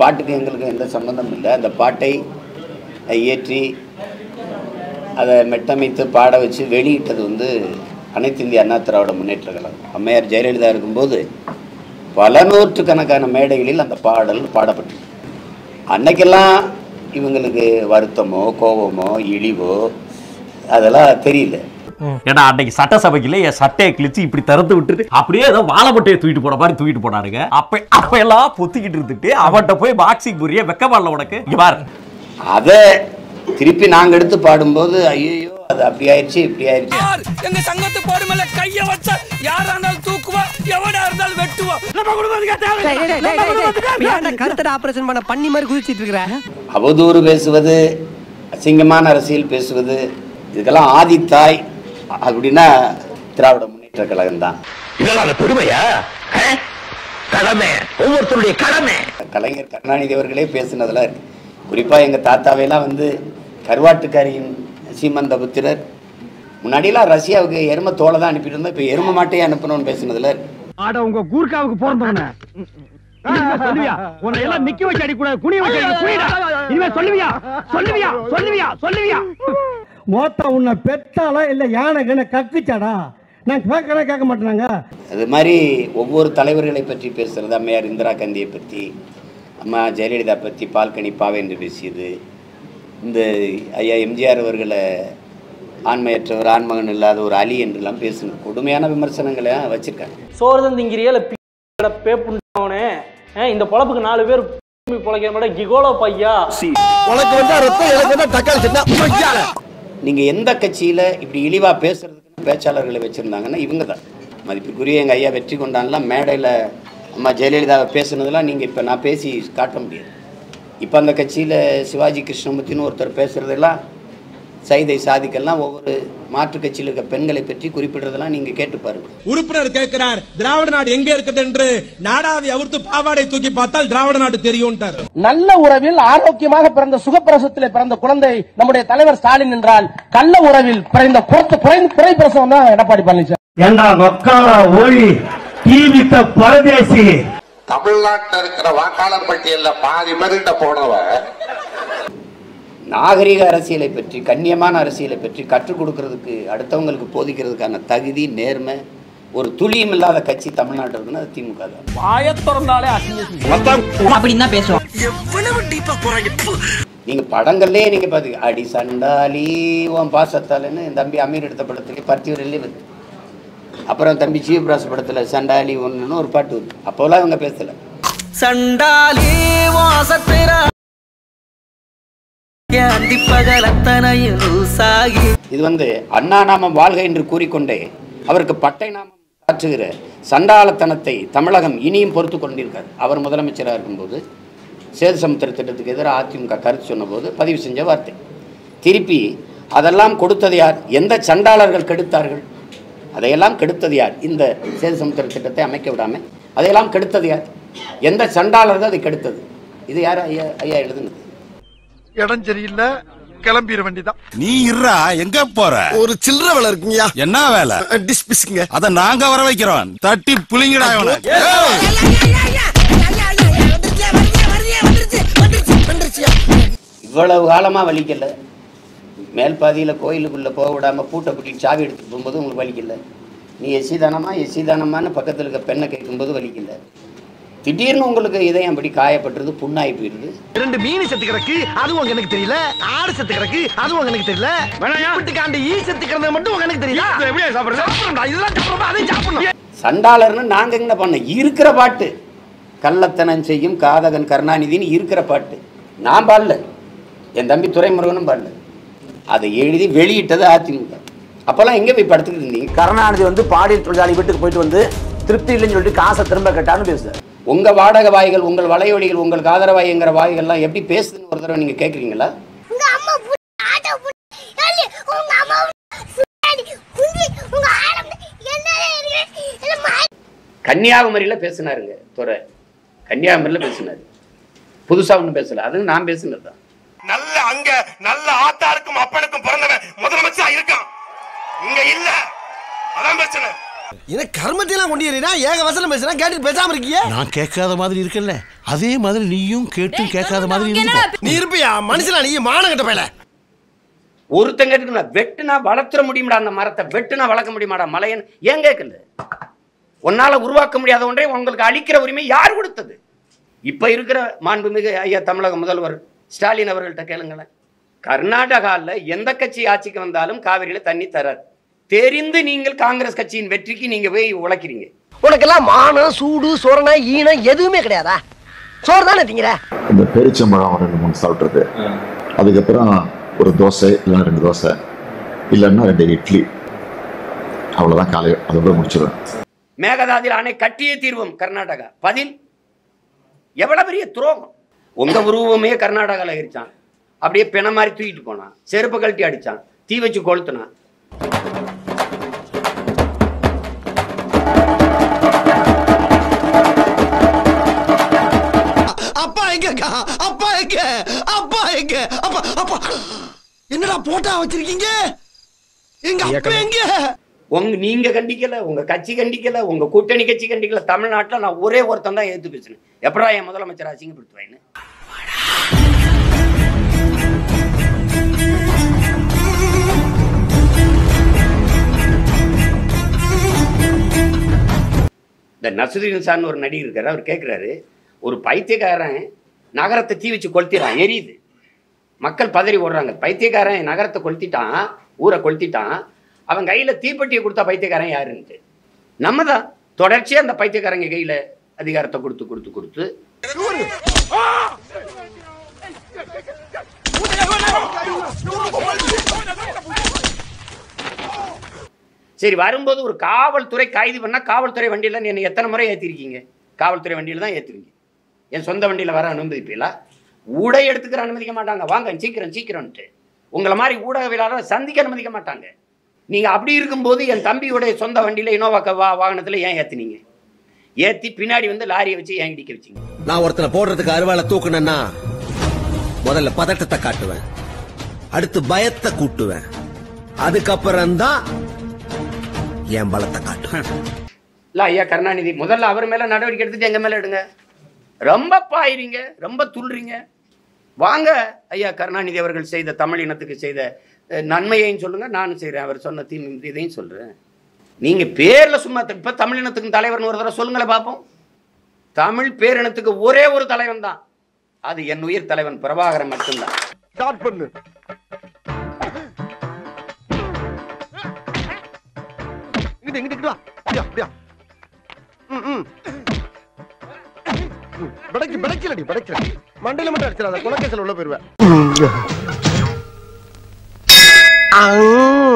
பாட்டுக்கு எங்களுக்கு எந்த சம்மந்தமும் இல்லை அந்த பாட்டை இயற்றி அதை மெட்டமைத்து பாட வச்சு வெளியிட்டது வந்து அனைத்து இந்திய அண்ணா திராவிட முன்னேற்ற கழகம் அம்மையார் ஜெயலலிதா இருக்கும்போது பல நூற்றுக்கணக்கான மேடைகளில் அந்த பாடல் பாடப்பட்டது அன்னைக்கெல்லாம் இவங்களுக்கு வருத்தமோ கோபமோ இழிவோ அதெல்லாம் தெரியல ஏன்னா அன்னைக்கு சட்டசபைக்குள்ள என் சட்டையை கிழிச்சு இப்படி திறந்து விட்டுட்டு அப்படியே ஏதோ வாழைப்பட்டையை தூக்கிட்டு போன மாதிரி தூக்கிட்டு போனாருங்க அப்ப அப்ப எல்லாம் பொத்திக்கிட்டு இருந்துட்டு அவன்கிட்ட போய் பாக்ஸிங் புரிய வெக்கமாடல உனக்கு இங்க பாரு அதை திருப்பி நாங்கள் எடுத்து பாடும்போது ஐயோ அது அப்படி ஆயிடுச்சு இப்படி ஆயிடுச்சு யார் எங்க சங்கத்து போடு மேல கைய வச்சா யாரா இருந்தாலும் தூக்குவா எவனா இருந்தாலும் வெட்டுவா நம்ம குடும்பத்துக்கு கருத்தட ஆபரேஷன் பண்ண பண்ணி மாதிரி குதிச்சிட்டு இருக்கிற அவதூறு பேசுவது அசிங்கமான அரசியல் பேசுவது இதுக்கெல்லாம் ஆதித்தாய் அப்படின்னா திராவிட முன்னேற்ற கழகம் தான் இதெல்லாம் பெருமையா கடமை ஒவ்வொருத்தருடைய கடமை கலைஞர் கருணாநிதி அவர்களே பேசுனதெல்லாம் இருக்கு குறிப்பாக எங்கள் தாத்தாவையெல்லாம் வந்து கருவாட்டுக்காரியின் சீமந்தபுத்திரர் முன்னாடியெல்லாம் ரஷ்யாவுக்கு எரும தோலை தான் அனுப்பிட்டு இருந்தோம் இப்போ எரும மாட்டையே அனுப்பணும்னு பேசுனதுல இருக்கு ஆட உங்க கூர்க்காவுக்கு பிறந்தவன சொல்லுவியா உன்னை எல்லாம் நிக்க வச்சு அடி கூட குனிய வச்சு அடி குனிடா இனிமே சொல்லுவியா சொல்லுவியா சொல்லுவியா சொல்லுவியா மோத்தா உன்னை பெத்தாளா இல்ல யானை கண்ண கக்குச்சாடா நான் கேட்கறேன் கேட்க மாட்டேனாங்க அது மாதிரி ஒவ்வொரு தலைவர்களை பற்றி பேசுறது அம்மையார் இந்திரா காந்தியை பற்றி அம்மா ஜெயலலிதா பற்றி பால்கனி பாவை என்று பேசியது இந்த ஐயா எம்ஜிஆர் அவர்களை ஆண்மையற்றவர் ஆண்மகன் இல்லாத ஒரு அலி என்றெல்லாம் பேசணும் கொடுமையான விமர்சனங்களை வச்சிருக்காங்க சோறு தந்திங்கிறிய இல்ல பேப்புண்டவனே இந்த பொழப்புக்கு நாலு பேர் பொழைக்கிற மாதிரி கிகோலோ பையா உனக்கு வந்தா ரத்தம் எனக்கு வந்தா தக்காளி சட்னா நீங்கள் எந்த கட்சியில் இப்படி இழிவாக பேசுறதுக்குன்னு பேச்சாளர்களை வச்சுருந்தாங்கன்னா இவங்க தான் மதிப்புக்குரிய எங்கள் ஐயா வெற்றி கொண்டான்லாம் மேடையில் அம்மா ஜெயலலிதாவை பேசுனதெல்லாம் நீங்கள் இப்போ நான் பேசி காட்ட முடியாது இப்போ அந்த கட்சியில் சிவாஜி கிருஷ்ணமூர்த்தின்னு ஒருத்தர் பேசுகிறதெல்லாம் சைதை சாதிக்கெல்லாம் ஒவ்வொரு மாற்றுக் கட்சியில் இருக்க பெண்களை பற்றி குறிப்பிடுறதெல்லாம் நீங்கள் கேட்டு பாருங்க உறுப்பினர் கேட்கிறார் திராவிட நாடு எங்க இருக்குது என்று நாடாவை அவிர்த்து பாவாடை தூக்கி பார்த்தால் திராவிட நாடு தெரியும்ட்டார் நல்ல உறவில் ஆரோக்கியமாக பிறந்த சுகப்பிரசவத்திலே பிறந்த குழந்தை நம்முடைய தலைவர் ஸ்டாலின் என்றால் கள்ள உறவில் பிறந்த குறைந்த குறை பிரசவம் தான் எடப்பாடி பழனிசாமி ஏண்டா மொக்கால ஒளி தீவித்த பரதேசி தமிழ்நாட்டில் இருக்கிற வாக்காளர் பட்டியல்ல பாதி பேர்கிட்ட போனவ நாகரிக அரசியலை பற்றி கண்ணியமான அரசியலை பற்றி கற்றுக் கொடுக்கறதுக்கு அடுத்தவங்களுக்கு போதிக்கிறதுக்கான தகுதி நேர்மை ஒரு துளியும் இல்லாத கட்சி தமிழ்நாட்டில் இருக்குன்னா அது திமுக தான் வாய திறந்தாலே அசிங்கம் அப்படின்னு தான் பேசுவோம் எவ்வளவு டீப்பா போறாங்க நீங்க படங்கள்லயே நீங்க பாத்தீங்க அடி சண்டாலி உன் பாசத்தாலன்னு என் தம்பி அமீர் எடுத்த படத்துக்கு பருத்திவரிலே வருது அப்புறம் தம்பி சிவபிராஸ் படத்துல சண்டாலி ஒன்றுன்னு ஒரு பாட்டு வருது அப்போலாம் அவங்க பேசல சண்டாலி வாசத்திர அந்திப்பகலத்தனையும் லூசாகி இது வந்து அண்ணா நாமம் வாழ்க என்று கூறிக்கொண்டே அவருக்கு பட்டை நாமம் காற்றுகிற சண்டாளத்தனத்தை தமிழகம் இனியும் பொறுத்து கொண்டிருக்கார் அவர் முதலமைச்சராக இருக்கும்போது சேது சமுத்திர திட்டத்துக்கு எதிராக அதிமுக கருத்து சொன்னபோது பதிவு செஞ்ச வார்த்தை திருப்பி அதெல்லாம் கொடுத்தது யார் எந்த சண்டாளர்கள் கெடுத்தார்கள் அதையெல்லாம் கெடுத்தது யார் இந்த சேது சமுத்திர திட்டத்தை அமைக்க விடாம அதையெல்லாம் கெடுத்தது யார் எந்த சண்டாளர்கள் அதை கெடுத்தது இது யார் ஐயா ஐயா எழுதுனது இடம் சரியில்லை கிளம்பிட வேண்டிதான் நீ இருடா எங்க போற ஒரு சில்லற வேலை இருக்குங்கய்யா என்ன வேலை டிஷ் பிஸ்க்குங்க அத நாங்க வர வைக்கிறோம் தட்டி புளிங்கடா இவனை. இவ்வளவு காலமாக வலிக்கல மேல் பாதியில் கோயிலுக்குள்ளே போக விடாமல் பூட்டை பூட்டி சாவி எடுத்துட்டு போகும்போது உங்களுக்கு வலிக்கல நீ எஸ்சி தானமா எஸ்சி தானமான்னு பக்கத்தில் இருக்க பெண்ணை கேட்கும்போது வலிக்கல திடீர்னு உங்களுக்கு இதயம் அப்படி காயப்பட்டுருது புண்ணாகி போயிடுது ரெண்டு மீன் செத்து கிடக்கு அதுவும் எனக்கு தெரியல ஆடு செத்து கிடக்கு அதுவும் எனக்கு தெரியல வீட்டுக்காண்டி ஈ செத்து கிடந்தது மட்டும் உங்களுக்கு தெரியல எப்படியா சாப்பிடுறேன் இதெல்லாம் சாப்பிடுறோம் அதையும் சாப்பிடணும் சண்டாளர்னு நாங்கள் என்ன பண்ண இருக்கிற பாட்டு கள்ளத்தனம் செய்யும் காதகன் கருணாநிதின்னு இருக்கிற பாட்டு நான் பாடல என் தம்பி துரைமுருகனும் பாடல அதை எழுதி வெளியிட்டது அதிமுக அப்போல்லாம் எங்கே போய் படுத்துக்கிட்டு இருந்தீங்க கருணாநிதி வந்து பாலியல் தொழிலாளி வீட்டுக்கு போயிட்டு வந்து திருப்தி இல்லைன்னு சொல்லிட்டு காசை திரும்ப கேட்டான்னு பேசுறாரு உங்க வாடகை வாய்கள் உங்கள் வலையொலிகள் உங்களுக்கு ஆதரவாய்ங்கிற வாய்கள்லாம் எப்படி பேசுதுன்னு ஒரு தடவை நீங்க கேட்குறீங்களா உங்க அம்மா புடி ஆட்டோ புடி ஏலி உங்க அம்மா சுடாடி குந்தி உங்க ஆடம் என்னடா இருக்கு இல்ல மா கன்னியாகுமரியில பேசினாருங்க துறை கன்னியாகுமரியில பேசினாரு புதுசா ஒன்றும் பேசல அது நான் பேசுனது தான் நல்ல அங்க நல்ல ஆத்தாருக்கும் அப்பனுக்கும் பிறந்தவன் முதலமைச்சரா இருக்கான் இங்க இல்ல அதான் பிரச்சனை என்ன கர்மத்தையெல்லாம் கொண்டு ஏறினா ஏக வசனம் பேசுனா கேட்டுட்டு பேசாம இருக்கியே நான் கேட்காத மாதிரி இருக்கல்ல அதே மாதிரி நீயும் கேட்டு கேட்காத மாதிரி இருந்துக்கோ நீ இருப்பியா மனுஷனா நீ மானகட்ட பயல ஒருத்தங்க இருக்குல்ல வெட்டுனா வளர்த்துற முடியுமாடா அந்த மரத்தை வெட்டுனா வளர்க்க முடியுமாடா மலையன் ஏன் கேட்கல உன்னால உருவாக்க முடியாத ஒன்றை உங்களுக்கு அளிக்கிற உரிமை யார் கொடுத்தது இப்ப இருக்கிற மாண்புமிகு ஐயா தமிழக முதல்வர் ஸ்டாலின் அவர்கள்ட்ட கேளுங்களேன் கர்நாடகாவில் எந்த கட்சி ஆட்சிக்கு வந்தாலும் காவிரியில தண்ணி தராது தெரிந்து நீங்கள் காங்கிரஸ் கட்சியின் வெற்றிக்கு நீங்க போய் உழைக்கிறீங்க உனக்கெல்லாம் மானம் சூடு சொரணை ஈனம் எதுவுமே கிடையாதா சோறு தானே திங்கிற இந்த பேரிச்சம்பழம் ஒரு ரெண்டு மூணு சாப்பிட்றது அதுக்கப்புறம் ஒரு தோசை இல்லைன்னா ரெண்டு தோசை இல்லைன்னா ரெண்டு இட்லி அவ்வளோதான் காலை அதோட முடிச்சிடுவேன் மேகதாதியில் அணை கட்டியே தீர்வோம் கர்நாடகா பதில் எவ்வளவு பெரிய துரோகம் உங்க உருவமே கர்நாடகாவில் இருச்சான் அப்படியே பிண மாதிரி தூக்கிட்டு போனான் செருப்பு கழட்டி அடிச்சான் தீ வச்சு கொளுத்துனான் அப்பா எங்க அப்பா எங்க அப்பா எங்க அப்பா அப்பா என்னடா போட்டா வச்சிருக்கீங்க எங்க அப்பா எங்க உங்க நீங்க கண்டிக்கல உங்க கட்சி கண்டிக்கல உங்க கூட்டணி கட்சி கண்டிக்கல தமிழ்நாட்டுல நான் ஒரே ஒருத்தன் தான் ஏத்து பேசினேன் எப்படா என் முதலமைச்சர் அசிங்கப்படுத்துவேன்னு இந்த நசுதீன் சார்னு ஒரு நடிகர் இருக்காரு அவர் கேட்குறாரு ஒரு பைத்தியக்காரன் நகரத்தை தீ வச்சு கொளுத்திடுறான் எரியுது மக்கள் பதறி ஓடுறாங்க பைத்தியக்காரன் நகரத்தை கொளுத்திட்டான் ஊரை கொளுத்திட்டான் அவன் கையில் தீப்பெட்டியை கொடுத்தா பைத்தியக்காரன் யாருன்ட்டு நம்ம தான் தொடர்ச்சியாக அந்த பைத்தியக்காரங்க கையில் அதிகாரத்தை கொடுத்து கொடுத்து கொடுத்து சரி வரும்போது ஒரு காவல்துறை கைது பண்ணா காவல்துறை வண்டியில் என்னை எத்தனை முறை ஏற்றிருக்கீங்க காவல்துறை வண்டியில் தான் ஏற்றுவீங்க என் சொந்த வண்டியில் வர அனுமதிப்பீங்களா ஊடை எடுத்துக்கிற அனுமதிக்க மாட்டாங்க வாங்க சீக்கிரம் சீக்கிரம்ட்டு உங்களை மாதிரி ஊடகவியலாளர் சந்திக்க அனுமதிக்க மாட்டாங்க நீங்கள் அப்படி இருக்கும்போது என் தம்பியுடைய சொந்த வண்டியில் இனோவா க- வா வாகனத்தில் ஏன் ஏற்றுனீங்க ஏற்றி பின்னாடி வந்து லாரியை வச்சு ஏன் இடிக்க வச்சிங்க நான் ஒருத்தனை போடுறதுக்கு அருவாளை தூக்குனேன்னா முதல்ல பதட்டத்தை காட்டுவேன் அடுத்து பயத்தை கூட்டுவேன் அதுக்கப்புறம் தான் என் பலத்தை காட்டுவேன் இல்லை ஐயா கருணாநிதி முதல்ல அவர் மேலே நடவடிக்கை எடுத்துட்டு எங்கள் மேலே எடுங்க ரொம்ப பாயிறீங்க ரொம்ப துள்ளுறீங்க வாங்க ஐயா கருணாநிதி அவர்கள் செய்த தமிழ் இனத்துக்கு செய்த அஹ், நன்மையையும் சொல்லுங்க நானும் செய்கிறேன் அவர் சொன்ன தீ இதையும் சொல்கிறேன் நீங்கள் பேரில் சும்மா இப்போ தமிழ் இனத்துக்கு தலைவர்னு ஒரு தடவை சொல்லுங்களேன் பார்ப்போம் தமிழ் பேரினத்துக்கு ஒரே ஒரு தலைவன் தான் அது என் உயிர் தலைவன் பிரபாகரன் மட்டும்தான் ஸ்டார்ட் பண்ணு இங்கிட்டு இங்கிட்டு இங்கிட்டு வா அப்படியா அப்படியா ம் ம் ம், பிடைக்கு பிடைக்கலடி பிடைக்கல மண்டையில மட்டும் அடிச்சிடாத குலக்கேசல் உள்ள போயிருவேன்